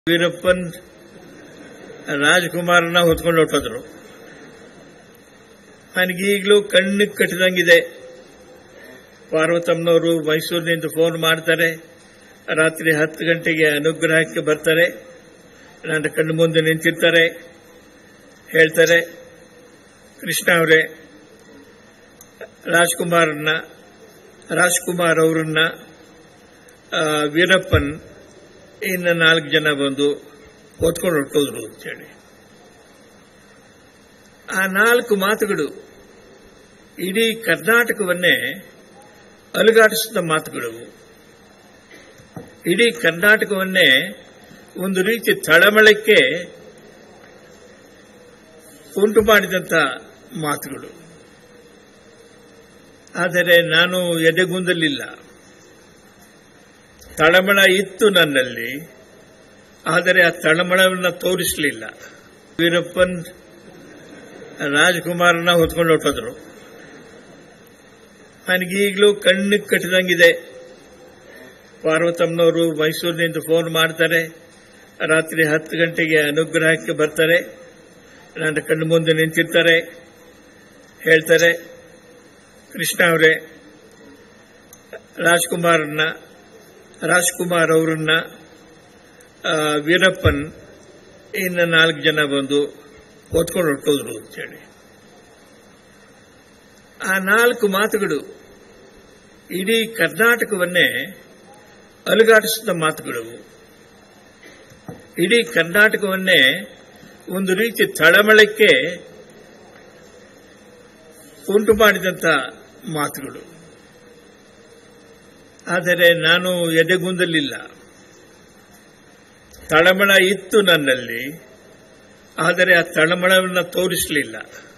ವೀರಪ್ಪನ್ ರಾಜ್ಕುಮಾರ್ನ ಹೊತ್ಕೊಂಡು ಹೊಟ್ಟೋದ್ರು ನನಗೀಗಲೂ ಕಣ್ಣಿಗೆ ಕಟ್ಟಿದಂಗಿದೆ ಪಾರ್ವತಮ್ಮನವರು ಮೈಸೂರಿನಿಂದ ಫೋನ್ ಮಾಡ್ತಾರೆ ರಾತ್ರಿ ಹತ್ತು ಗಂಟೆಗೆ ಅನುಗ್ರಹಕ್ಕೆ ಬರ್ತಾರೆ ನನ್ನ ಕಣ್ಣು ಮುಂದೆ ನಿಂತಿರ್ತಾರೆ ಹೇಳ್ತಾರೆ ಕೃಷ್ಣ ಅವರೇ ರಾಜ್ಕುಮಾರ್ನ ರಾಜ್ಕುಮಾರ್ ಅವರನ್ನ ಆ, ವೀರಪ್ಪನ್ ಇನ್ನು ನಾಲ್ಕು ಜನ ಬಂದು ಹೊತ್ಕೊಂಡು ಹೊರಟೋದ್ರು ಅಂತೇಳಿ ಆ ನಾಲ್ಕು ಮಾತುಗಳು ಇಡೀ ಕರ್ನಾಟಕವನ್ನೇ ಅಲುಗಾಡಿಸಿದ ಮಾತುಗಳು ಇಡೀ ಕರ್ನಾಟಕವನ್ನೇ ಒಂದು ರೀತಿ ತಳಮಳಕ್ಕೆ ಉಂಟು ಮಾಡಿದಂಥ ಮಾತುಗಳು ಆದರೆ ನಾನು ಎದೆಗುಂದಲಿಲ್ಲ ತಳಮಳ ಇತ್ತು ನನ್ನಲ್ಲಿ ಆದರೆ ಆ ತಳಮಳವನ್ನು ತೋರಿಸಲಿಲ್ಲ ವೀರಪ್ಪನ್ ರಾಜ್ಕುಮಾರ್ನ ಹೊತ್ಕೊಂಡು ಹೊಟ್ಟೋದ್ರು ನನಗೀಗಲೂ ಕಣ್ಣಿಗೆ ಕಟ್ಟಿದಂಗಿದೆ ಪಾರ್ವತಮ್ಮನವರು ಮೈಸೂರಿನಿಂದ ಫೋನ್ ಮಾಡ್ತಾರೆ ರಾತ್ರಿ ಹತ್ತು ಗಂಟೆಗೆ ಅನುಗ್ರಹಕ್ಕೆ ಬರ್ತಾರೆ ನನ್ನ ಕಣ್ಣು ಮುಂದೆ ನಿಂತಿರ್ತಾರೆ ಹೇಳ್ತಾರೆ ಕೃಷ್ಣ ಅವರೇ ರಾಜ್ಕುಮಾರ್ನ ರಾಜ್ಕುಮಾರ್ ಅವರನ್ನ ಆ, ವೀರಪ್ಪನ್ ಇನ್ನು ನಾಲ್ಕು ಜನ ಬಂದು ಹೊತ್ಕೊಂಡು ಹೊರಟೋದ್ರು ಅಂತೇಳಿ ಆ ನಾಲ್ಕು ಮಾತುಗಳು ಇಡೀ ಕರ್ನಾಟಕವನ್ನೇ ಅಲುಗಾಡಿಸಿದ ಮಾತುಗಳು ಇಡೀ ಕರ್ನಾಟಕವನ್ನೇ ಒಂದು ರೀತಿ ತಳಮಳಕ್ಕೆ ಉಂಟು ಮಾಡಿದಂಥ ಮಾತುಗಳು ಆದರೆ ನಾನು ಎದೆಗುಂದಲಿಲ್ಲ ತಳಮಳ ಇತ್ತು ನನ್ನಲ್ಲಿ ಆದರೆ ಆ ತಳಮಳವನ್ನು ತೋರಿಸಲಿಲ್ಲ